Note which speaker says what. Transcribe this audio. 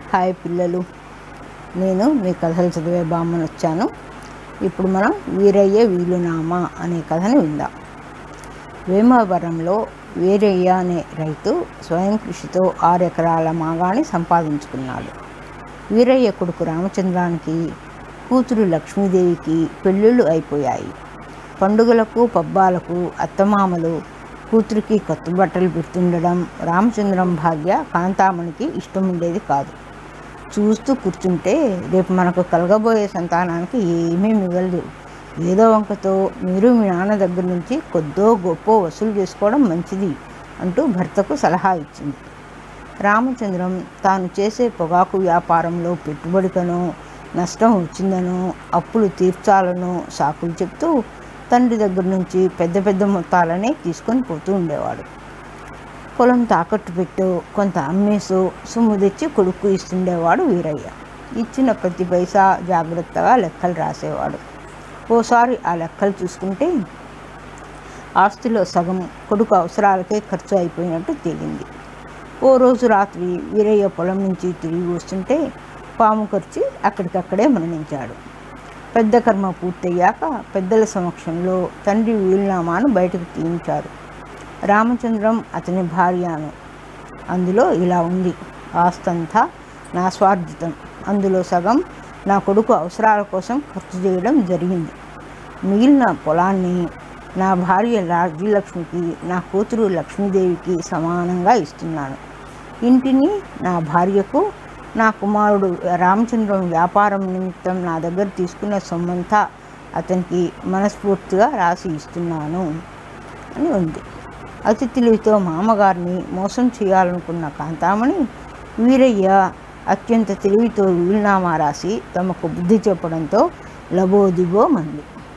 Speaker 1: hi పిల్లలు నేను మీ కథలు చదివే బామ్మను వచ్చాను ఇప్పుడు మనం వీరయ్య వీలునామా అనే కథను విందాం వేమవరంలో వీరయ్య అనే రైతు స్వయం కృషితో ఆరు ఎకరాల మాగాణి సంపాదించుకున్నాడు వీరయ్య కొడుకు రామచంద్రానికి కూతురు లక్ష్మీదేవికి పెళ్ళిళ్ళు అయిపోయాయి పండుగలకు పబ్బాలకు అత్తమామలు కూతురికి కొత్త బట్టలు పెడుతుండడం రామచంద్రం భార్య కాంతామణికి ఇష్టం ఉండేది కాదు చూస్తూ కూర్చుంటే రేపు మనకు కలగబోయే సంతానానికి ఏమీ మిగలదు ఏదో వంకతో మీరు మీ నాన్న దగ్గర నుంచి కొద్దో గొప్ప వసూలు చేసుకోవడం మంచిది అంటూ భర్తకు సలహా ఇచ్చింది రామచంద్రం తాను చేసే పొగాకు వ్యాపారంలో పెట్టుబడికనో నష్టం వచ్చిందనో అప్పులు తీర్చాలనో సాకులు చెప్తూ తండ్రి దగ్గర నుంచి పెద్ద పెద్ద మొత్తాలనే తీసుకొని పోతూ ఉండేవాడు పొలం తాకట్టు పెట్టు కొంత అమ్మేసు సొమ్ము తెచ్చి కొడుకు ఇస్తుండేవాడు వీరయ్య ఇచ్చిన ప్రతి పైసా జాగ్రత్తగా లెక్కలు రాసేవాడు ఓసారి ఆ లెక్కలు చూసుకుంటే ఆస్తిలో సగం కొడుకు అవసరాలకే ఖర్చు అయిపోయినట్టు తేలింది ఓ రోజు రాత్రి వీరయ్య పొలం నుంచి తిరిగి వస్తుంటే పాము ఖర్చి అక్కడికక్కడే మరణించాడు పెద్ద కర్మ పూర్తయ్యాక పెద్దల సమక్షంలో తండ్రి వీలునామాను బయటకు తీయించారు రామచంద్రం అతని భార్యను అందులో ఇలా ఉంది ఆస్తంతా నా స్వార్జితం అందులో సగం నా కొడుకు అవసరాల కోసం ఖర్చు చేయడం జరిగింది మిగిలిన పొలాన్ని నా భార్య రాజ్యలక్ష్మికి నా కూతురు లక్ష్మీదేవికి సమానంగా ఇస్తున్నాను ఇంటిని నా భార్యకు నా కుమారుడు రామచంద్రం వ్యాపారం నిమిత్తం నా దగ్గర తీసుకున్న సొమ్మంతా అతనికి మనస్ఫూర్తిగా రాసి ఇస్తున్నాను అని ఉంది అతి తెలివితో మామగారిని మోసం చేయాలనుకున్న కాంతామణి వీరయ్య అత్యంత తెలివితో వీలునామా రాసి తమకు బుద్ధి చెప్పడంతో లబోదిబో మంది